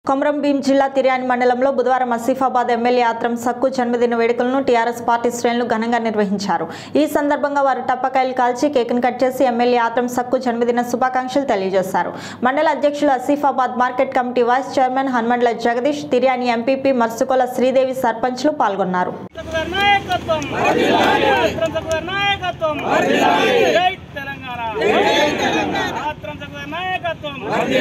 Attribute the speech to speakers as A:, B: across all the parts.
A: కొమరం భీం జిల్లా తిర్యాని మండలంలో బుధవారం ఆసిఫాబాద్ ఎమ్మెల్యే ఆత్రం సక్కు జన్మదిన వేడుకలను టీఆర్ఎస్ పార్టీ శ్రేణులు ఘనంగా నిర్వహించారు ఈ సందర్భంగా వారు టప్పకాయలు కాల్చి కేక్ను కట్ చేసి ఎమ్మెల్యే ఆత్రం సక్కు జన్మదిన శుభాకాంక్షలు తెలియజేశారు మండల అధ్యక్షులు Asifabad market committee vice chairman Hanumandla Jagadish Tiryani MPP Marsukola Sridevi సర్పంచ్లు పాల్గొన్నారు
B: సకుదర్ నాయకత్వం ఆత్రం సకుదర్ నాయకత్వం జై తెలంగాణ ఆత్రం సకుదర్ నాయకత్వం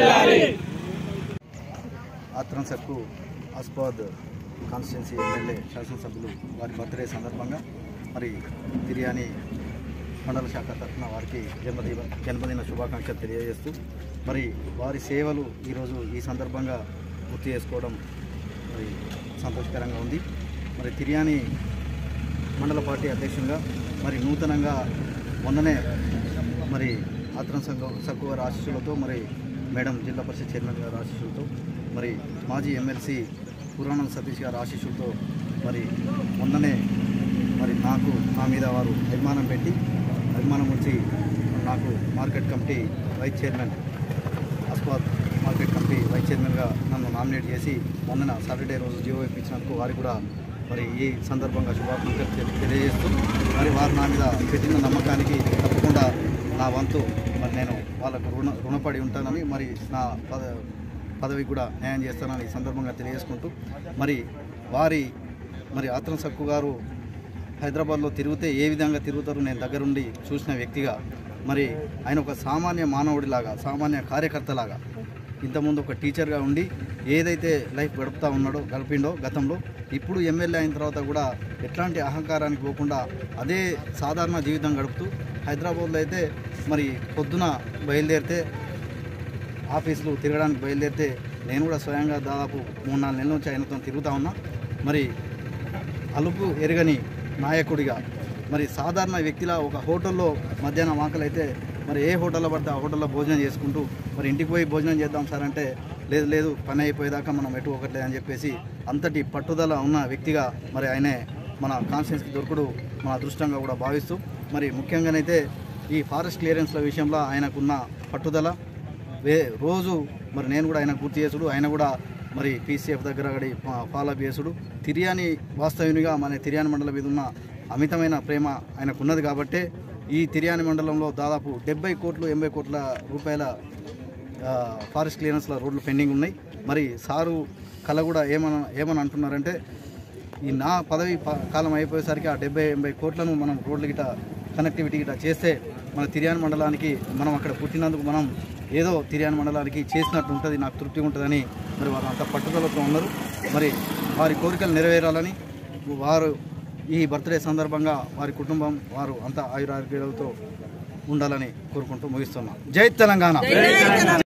C: ఆత్రం సక్కు ఆస్పాద్ కాన్స్టిట్యున్సీ ఎమ్మెల్యే శాసనసభ్యులు వారి బర్త్డే సందర్భంగా మరి తిరియాని మండల శాఖ తరఫున వారికి జన్మదిన జన్మదిన శుభాకాంక్షలు తెలియజేస్తూ మరి వారి సేవలు ఈరోజు ఈ సందర్భంగా గుర్తు చేసుకోవడం మరి సంతోషకరంగా ఉంది మరి తిరియాని మండల పార్టీ అధ్యక్షునిగా మరి నూతనంగా మొన్ననే మరి ఆత్రం సంఘం సక్కువ గారి ఆశీస్సులతో మరి మేడం జిల్లా పరిషత్ చైర్మన్ గారి ఆశీస్సులతో మరి మాజీ ఎమ్మెల్సీ పురాణం సతీష్ గారి ఆశీస్సులతో మరి మొన్ననే మరి నాకు నా మీద వారు అభిమానం పెట్టి అభిమానం వచ్చి నాకు మార్కెట్ కమిటీ వైస్ చైర్మన్ అస్పాద్ మార్కెట్ కమిటీ వైస్ చైర్మన్గా నన్ను నామినేట్ చేసి మొన్న సాటర్డే రోజు జియో ఇప్పించినందుకు వారికి కూడా మరి ఈ సందర్భంగా శుభాకాంక్షలు తె- తెలియజేస్తూ మరి వారు నా మీద పెట్టిన నమ్మకానికి తప్పకుండా నా వంతు మరి నేను వాళ్ళకు రుణ రుణపడి ఉంటానని మరి నా పద పదవికి కూడా న్యాయం చేస్తానని ఈ సందర్భంగా తెలియజేసుకుంటూ మరి వారి మరి ఆత్రం సక్కు గారు హైదరాబాద్లో తిరిగితే ఏ విధంగా తిరుగుతారో నేను దగ్గరుండి చూసిన వ్యక్తిగా మరి ఆయన ఒక సామాన్య మానవుడిలాగా సామాన్య కార్యకర్తలాగా ఇంతకుముందు ఒక టీచర్గా ఉండి ఏదైతే లైఫ్ గడుపుతా ఉన్నాడో గడిపిండో గతంలో ఇప్పుడు ఎమ్మెల్యే అయిన తర్వాత కూడా ఎట్లాంటి అహంకారానికి పోకుండా అదే సాధారణ జీవితం గడుపుతూ హైదరాబాద్లో అయితే మరి పొద్దున బయలుదేరితే ఆఫీసులు తిరగడానికి బయలుదేరితే నేను కూడా స్వయంగా దాదాపు మూడు నాలుగు నెలల నుంచి ఆయనతో తిరుగుతా ఉన్నా మరి అలుపు ఎరగని నాయకుడిగా మరి సాధారణ వ్యక్తిలా ఒక హోటల్లో మధ్యాహ్నం ఆకలి అయితే మరి ఏ హోటల్లో పడితే ఆ హోటల్లో భోజనం చేసుకుంటూ మరి ఇంటికి పోయి భోజనం చేద్దాం సార్ అంటే లేదు లేదు పని అయిపోయేదాకా మనం ఎటు ఒకట్లేదు అని చెప్పేసి అంతటి పట్టుదల ఉన్న వ్యక్తిగా మరి ఆయనే మన కాన్స్టిట్యూన్సీకి దొరకడు మన అదృష్టంగా కూడా భావిస్తూ మరి ముఖ్యంగానైతే ఈ ఫారెస్ట్ క్లియరెన్స్ల విషయంలో ఆయనకున్న పట్టుదల వే రోజు మరి నేను కూడా ఆయన గుర్తు చేసుడు ఆయన కూడా మరి పీసీఎఫ్ దగ్గర అక్కడి ఫాలో అప్ చేసుడు తిరియాని వాస్తవునిగా మన తిరియాని మండలం మీద ఉన్న అమితమైన ప్రేమ ఆయనకు ఉన్నది కాబట్టే ఈ తిరియాని మండలంలో దాదాపు డెబ్బై కోట్లు ఎనభై కోట్ల రూపాయల ఆ, ఫారెస్ట్ క్లియరెన్స్ల రోడ్లు పెండింగ్ ఉన్నాయి మరి సారు కళ కూడా ఏమని ఏమని అంటున్నారంటే ఈ నా పదవి ప- కాలం అయిపోయేసరికి ఆ డెబ్బై ఎనభై కోట్లను మనం రోడ్లు గిట కనెక్టివిటీ గిట చేస్తే మన తిరియాని మండలానికి మనం అక్కడ పుట్టినందుకు మనం ఏదో తిరియాని మండలానికి చేసినట్టు ఉంటుంది నాకు తృప్తి ఉంటుందని మరి వారు అంత పట్టుదలతో ఉన్నారు మరి వారి కోరికలు నెరవేరాలని వారు ఈ బర్త్డే సందర్భంగా వారి కుటుంబం వారు అంత ఆయురారోగ్యాలతో ఉండాలని కోరుకుంటూ ముగిస్తున్నాం జై తెలంగాణ